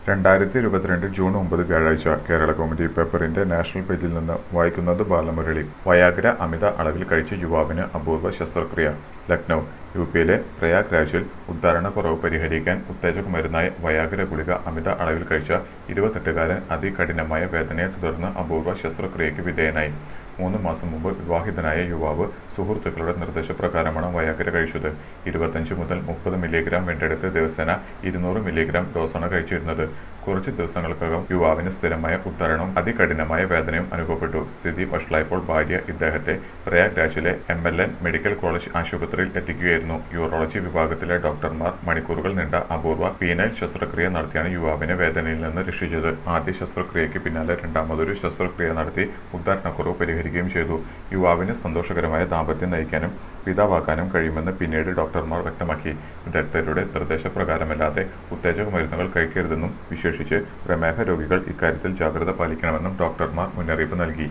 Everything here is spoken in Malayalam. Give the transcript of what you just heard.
രണ്ടായിരത്തി ഇരുപത്തിരണ്ട് ജൂൺ ഒമ്പത് വ്യാഴാഴ്ച കേരള കൗമുദി പേപ്പറിന്റെ നാഷണൽ പേജിൽ നിന്ന് വായിക്കുന്നത് ബാലമുരളി വയാഗ്ര അമിത അളവിൽ കഴിച്ച യുവാവിന് അപൂർവ ശസ്ത്രക്രിയ ലക്നൗ യു പിയിലെ പ്രയാഗ്രാജിൽ ഉദ്ധാരണക്കുറവ് പരിഹരിക്കാൻ ഉത്തേജക മരുന്നായ വയാഗ്ര ഗുളിക അമിത അളവിൽ കഴിച്ച ഇരുപത്തെട്ടുകാരൻ അതികഠിനമായ വേദനയെ തുടർന്ന് അപൂർവ ശസ്ത്രക്രിയയ്ക്ക് വിധേയനായി മൂന്ന് മാസം മുമ്പ് വിവാഹിതനായ യുവാവ് സുഹൃത്തുക്കളുടെ നിർദ്ദേശപ്രകാരമാണ് വയാഗ്ര കഴിച്ചത് ഇരുപത്തഞ്ച് മുതൽ മുപ്പത് മില്ലിഗ്രാം വേണ്ടെടുത്ത് ദിവസേന ഇരുന്നൂറ് മില്ലിഗ്രാം ഡോസാണ് കഴിച്ചിരുന്നത് കുറച്ച് ദിവസങ്ങൾക്കകം യുവാവിന് സ്ഥിരമായ ഉദ്ധരണവും അതികഠിനമായ വേദനയും അനുഭവപ്പെട്ടു സ്ഥിതി വഷളായപ്പോൾ ഭാര്യ ഇദ്ദേഹത്തെ പ്രയാഗ്രാജിലെ M L N medical college ആശുപത്രിയിൽ എത്തിക്കുകയായിരുന്നു യൂറോളജി വിഭാഗത്തിലെ ഡോക്ടർമാർ മണിക്കൂറുകൾ നീണ്ട അപൂർവ പീനൽ ശസ്ത്രക്രിയ നടത്തിയാണ് യുവാവിനെ വേദനയിൽ നിന്ന് രക്ഷിച്ചത് ആദ്യ ശസ്ത്രക്രിയയ്ക്ക് പിന്നാലെ രണ്ടാമതൊരു ശസ്ത്രക്രിയ നടത്തി ഉദ്ധാരണക്കുറവ് പരിഹരിക്കുകയും ചെയ്തു യുവാവിന് സന്തോഷകരമായ ദാമ്പത്യം നയിക്കാനും പിതാവാക്കാനും കഴിയുമെന്ന് പിന്നീട് ഡോക്ടർമാർ വ്യക്തമാക്കി വിദഗ്ധരുടെ നിർദ്ദേശപ്രകാരമല്ലാതെ ഉത്തേജക മരുന്നുകൾ കഴിക്കരുതെന്നും വിശേഷിച്ച് പ്രമേഹ രോഗികൾ ഇക്കാര്യത്തിൽ ജാഗ്രത പാലിക്കണമെന്നും ഡോക്ടർമാർ മുന്നറിയിപ്പ് നൽകി